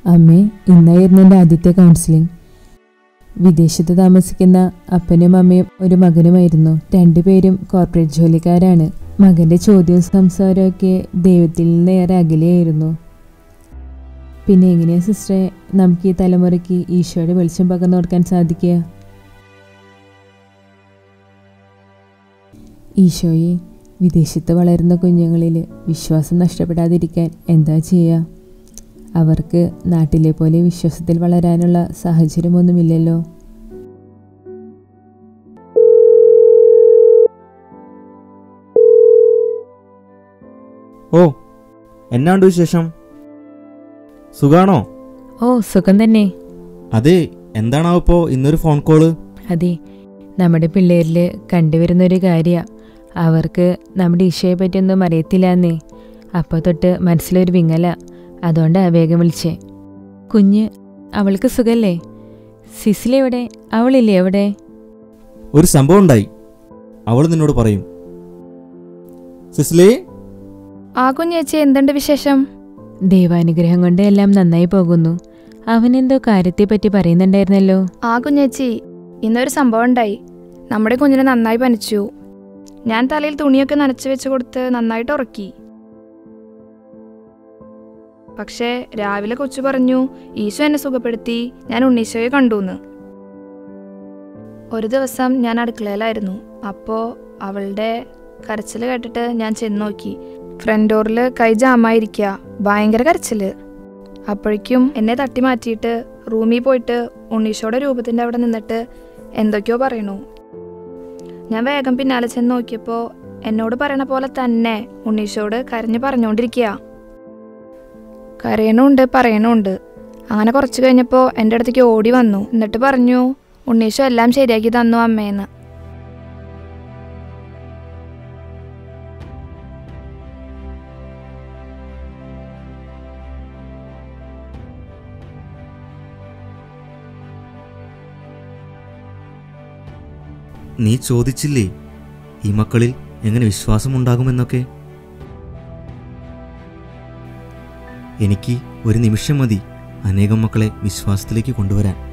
അമ്മേ ഇന്നായിരുന്നു എൻ്റെ ആദ്യത്തെ കൗൺസിലിംഗ് വിദേശത്ത് താമസിക്കുന്ന അപ്പനും അമ്മയും ഒരു മകനുമായിരുന്നു രണ്ടുപേരും കോർപ്പറേറ്റ് ജോലിക്കാരാണ് മകന്റെ ചോദ്യവും സംസാരവും ഒക്കെ ദൈവത്തിൽ നിന്ന് ഏറെ അകലെയായിരുന്നു പിന്നെ എങ്ങനെയാ സിസ്റ്ററെ നമുക്ക് ഈ തലമുറയ്ക്ക് ഈശോയുടെ വെളിച്ചം പകർന്നു കൊടുക്കാൻ സാധിക്കുക ഈശോയെ വിദേശത്ത് വളരുന്ന കുഞ്ഞുങ്ങളിൽ വിശ്വാസം നഷ്ടപ്പെടാതിരിക്കാൻ എന്താ ചെയ്യുക അവർക്ക് നാട്ടിലെ പോലെ വിശ്വാസത്തിൽ വളരാനുള്ള സാഹചര്യമൊന്നുമില്ലല്ലോ ഓ എന്നാണ്ട് വിശേഷം സുഖാണോ ഓ സുഖം തന്നെ അതെ എന്താണാവോ ഇപ്പോൾ ഇന്നൊരു ഫോൺ കോള് അതെ നമ്മുടെ പിള്ളേരിൽ കണ്ടുവരുന്നൊരു കാര്യമാണ് അവർക്ക് നമ്മുടെ ഈശോയെ പറ്റിയൊന്നും അറിയത്തില്ലെന്നേ അപ്പോൾ തൊട്ട് മനസ്സിലൊരു വിങ്ങല അതുകൊണ്ടാ വേഗം വിളിച്ചേ കുഞ്ഞ് അവൾക്ക് സുഖല്ലേ സിസിലി എവിടെ അവളില്ലേ എവിടെ ഒരു സംഭവം ഉണ്ടായി അവൾ നിന്നോട് പറയും സിസ്ലി ആ കുഞ്ഞേച്ചി എന്തുണ്ട് വിശേഷം ദൈവാനുഗ്രഹം കൊണ്ട് എല്ലാം നന്നായി പോകുന്നു അവനെന്തോ കാര്യത്തെപ്പറ്റി പറയുന്നുണ്ടായിരുന്നല്ലോ ആ കുഞ്ഞേച്ചി ഇന്നൊരു സംഭവം ഉണ്ടായി നമ്മുടെ കുഞ്ഞിനെ നന്നായി പനിച്ചു ഞാൻ തലയിൽ തുണിയൊക്കെ നനച്ചു വെച്ച് കൊടുത്ത് നന്നായിട്ട് ഉറക്കി പക്ഷേ രാവിലെ കൊച്ചു പറഞ്ഞു ഈശോ എന്നെ സുഖപ്പെടുത്തി ഞാൻ ഉണ്ണീശോയെ കണ്ടുന്ന് ഒരു ദിവസം ഞാൻ അടുക്കളയിലായിരുന്നു അപ്പോൾ അവളുടെ കരച്ചിൽ കേട്ടിട്ട് ഞാൻ ചെന്ന് നോക്കി ഫ്രണ്ട് ഡോറിൽ കൈ ജാമായിരിക്കുക ഭയങ്കര കരച്ചില് അപ്പോഴേക്കും എന്നെ തട്ടി മാറ്റിയിട്ട് റൂമിൽ പോയിട്ട് ഉണ്ണീഷോയുടെ രൂപത്തിൻ്റെ അവിടെ നിന്നിട്ട് എന്തൊക്കെയോ പറയണു ഞാൻ വേഗം പിന്നാലെ ചെന്ന് നോക്കിയപ്പോൾ എന്നോട് പറയണ പോലെ തന്നെ ഉണ്ണീഷോട് കരഞ്ഞ് പറഞ്ഞുകൊണ്ടിരിക്കുക കരയണുണ്ട് പറയണുണ്ട് അങ്ങനെ കുറച്ച് കഴിഞ്ഞപ്പോൾ എൻ്റെ അടുത്തേക്ക് ഓടി വന്നു എന്നിട്ട് പറഞ്ഞു ഉണ്ണീഷോ എല്ലാം ശരിയാക്കി തന്നു അമ്മേന്ന് നീ ചോദിച്ചില്ലേ ഈ മക്കളിൽ എങ്ങനെ വിശ്വാസമുണ്ടാകുമെന്നൊക്കെ എനിക്ക് ഒരു നിമിഷം മതി അനേകം മക്കളെ വിശ്വാസത്തിലേക്ക് കൊണ്ടുവരാൻ